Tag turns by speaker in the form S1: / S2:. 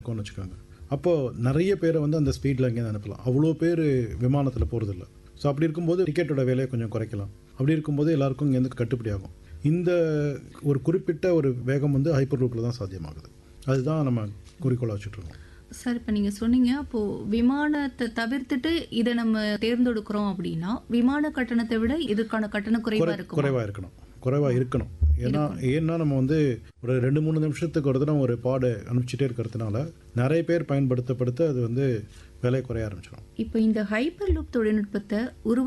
S1: இருக்கும்னு வச்சுக்கோங்க அப்போது நிறைய பேரை வந்து அந்த ஸ்பீடில் அங்கேருந்து அனுப்பலாம் அவ்வளோ பேர் விமானத்தில் போகிறதில்ல ஸோ அப்படி இருக்கும்போது டிக்கெட்டோட விலையை கொஞ்சம் குறைக்கலாம் அப்படி இருக்கும்போது எல்லாருக்கும் இங்கேருந்து கட்டுப்படி ஆகும் இந்த ஒரு குறிப்பிட்ட ஒரு வேகம் வந்து ஹைப்பர் லூப்பில் தான் சாத்தியமாகுது அதுதான் நம்ம குறிக்கோளாக வச்சுட்ருக்கோம்
S2: சார் இப்போ நீங்கள் சொன்னீங்க அப்போது விமானத்தை தவிர்த்துட்டு இதை நம்ம தேர்ந்தெடுக்கிறோம் அப்படின்னா விமான கட்டணத்தை விட இதுக்கான கட்டணம் குறைவாக இருக்கும்
S1: குறைவாக இருக்கணும் குறைவாக இருக்கணும் ஏன்னா ஏன்னா நம்ம வந்து ஒரு ரெண்டு மூணு நிமிஷத்துக்கு ஒரு தடவை ஒரு பாடு அனுப்பிச்சிட்டே இருக்கிறதுனால நிறைய பேர் பயன்படுத்தப்படுத்த அது வந்து விலை குறைய ஆரம்பிச்சிடும்
S2: இப்போ இந்த ஹைப்பர் லூப் தொழில்நுட்பத்தை உருவா